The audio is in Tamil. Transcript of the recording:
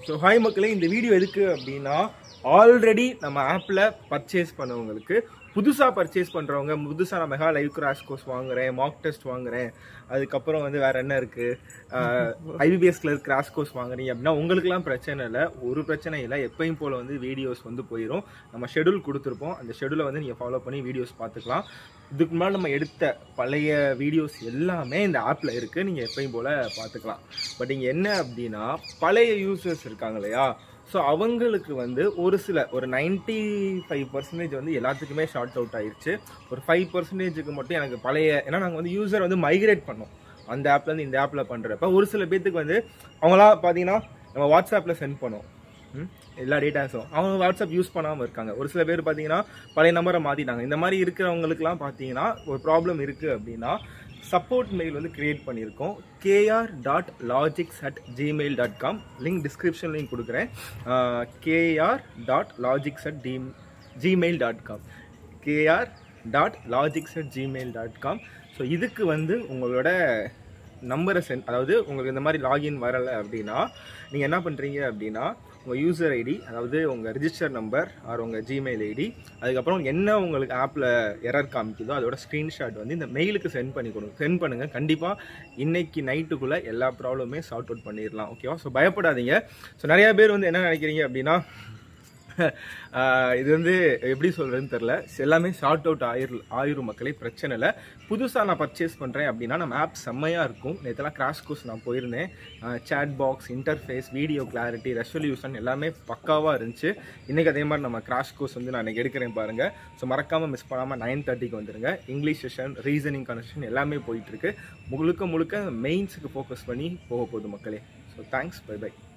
ஸோ ஹாய் மக்களே இந்த வீடியோ எதுக்கு அப்படின்னா ஆல்ரெடி நம்ம ஆப்பில் பர்ச்சேஸ் பண்ணவங்களுக்கு புதுசாக பர்ச்சேஸ் பண்ணுறவங்க புதுசாக நான் மெகா லைவ் கிராஷ் கோர்ஸ் வாங்குறேன் மாக் டெஸ்ட் வாங்குறேன் அதுக்கப்புறம் வந்து வேற என்ன இருக்குது ஐபிபிஎஸ்ல கிராஷ் கோர்ஸ் வாங்குறீங்க அப்படின்னா உங்களுக்குலாம் பிரச்சனை இல்லை ஒரு பிரச்சனை இல்லை எப்பயும் போல் வந்து வீடியோஸ் வந்து போயிடும் நம்ம ஷெடியூல் கொடுத்துருப்போம் அந்த ஷெடியூலை வந்து நீங்கள் ஃபாலோ பண்ணி வீடியோஸ் பார்த்துக்கலாம் இதுக்கு முன்னாடி நம்ம எடுத்த பழைய வீடியோஸ் எல்லாமே இந்த ஆப்பில் இருக்குது நீங்கள் எப்பயும் போல் பார்த்துக்கலாம் பட் இங்கே என்ன அப்படின்னா பழைய யூசர்ஸ் இருக்காங்க இல்லையா ஸோ அவங்களுக்கு வந்து ஒரு சில ஒரு நைன்ட்டி ஃபைவ் பர்சன்டேஜ் வந்து எல்லாத்துக்குமே ஷார்ட் அவுட் ஆயிருச்சு ஒரு ஃபைவ் பர்சன்டேஜுக்கு மட்டும் எனக்கு பழைய ஏன்னா நாங்கள் வந்து யூசர் வந்து மைக்ரேட் பண்ணோம் அந்த ஆப்லேருந்து இந்த ஆப்பில் பண்ணுறப்ப ஒரு சில பேர்த்துக்கு வந்து அவங்களாம் பார்த்தீங்கன்னா நம்ம வாட்ஸ்அப்பில் சென்ட் பண்ணோம் ம், எல்லா டேட்டாஸும் அவங்க வாட்ஸ்அப் யூஸ் பண்ணாமல் இருக்காங்க ஒரு சில பேர் பார்த்தீங்கன்னா பழைய நம்பரை மாற்றிட்டாங்க இந்த மாதிரி இருக்கிறவங்களுக்குலாம் பார்த்தீங்கன்னா ஒரு ப்ராப்ளம் இருக்குது அப்படின்னா சப்போர்ட் மெயில் வந்து கிரியேட் பண்ணியிருக்கோம் KR dot logics at Gmail dot com link description link கொடுக்குறேன் KR dot logics at the Gmail dot com KR dot logics at Gmail dot com so இதுக்கு வந்து உங்களோட நம்பரை சென்ட் அதாவது உங்களுக்கு இந்த மாதிரி லாகின் வரலை அப்படின்னா நீங்கள் என்ன பண்ணுறீங்க அப்படின்னா உங்கள் யூசர் ஐடி அதாவது உங்கள் ரிஜிஸ்டர் நம்பர் ஆர் உங்கள் ஜிமெயில் ஐடி அதுக்கப்புறம் என்ன உங்களுக்கு ஆப்பில் எரர் காமிக்குதோ அதோட ஸ்க்ரீன்ஷாட் வந்து இந்த மெயிலுக்கு சென்ட் பண்ணி கொடுங்க சென்ட் பண்ணுங்கள் கண்டிப்பாக இன்னைக்கு நைட்டுக்குள்ளே எல்லா ப்ராப்ளமே சார்ட் அவுட் பண்ணிடலாம் ஓகேவா ஸோ பயப்படாதீங்க ஸோ நிறையா பேர் வந்து என்ன நினைக்கிறீங்க அப்படின்னா ஆஹ் இது வந்து எப்படி சொல்றதுன்னு தெரில எல்லாமே ஷார்ட் அவுட் ஆயிரு ஆயிரும் மக்களே பிரச்சனை இல்லை புதுசாக நான் பர்ச்சேஸ் பண்ணுறேன் அப்படின்னா நம்ம ஆப் செம்மையாக இருக்கும் நேற்றுலாம் கிராஷ் கோர்ஸ் நான் போயிருந்தேன் chat box interface video clarity resolution எல்லாமே பக்காவாக இருந்துச்சு இன்றைக்கி அதே மாதிரி நம்ம கிராஷ் கோர்ஸ் வந்து நான் இன்னைக்கு எடுக்கிறேன் பாருங்கள் ஸோ மறக்காமல் மிஸ் பண்ணாமல் நைன் தேர்ட்டிக்கு வந்துருங்க இங்கிலீஷ் செஷன் ரீசனிங் கனெக்ஷன் எல்லாமே போயிட்டுருக்கு முழுக்க முழுக்க மெயின்ஸுக்கு ஃபோக்கஸ் பண்ணி போக போகுது மக்களே ஸோ தேங்க்ஸ் பை பை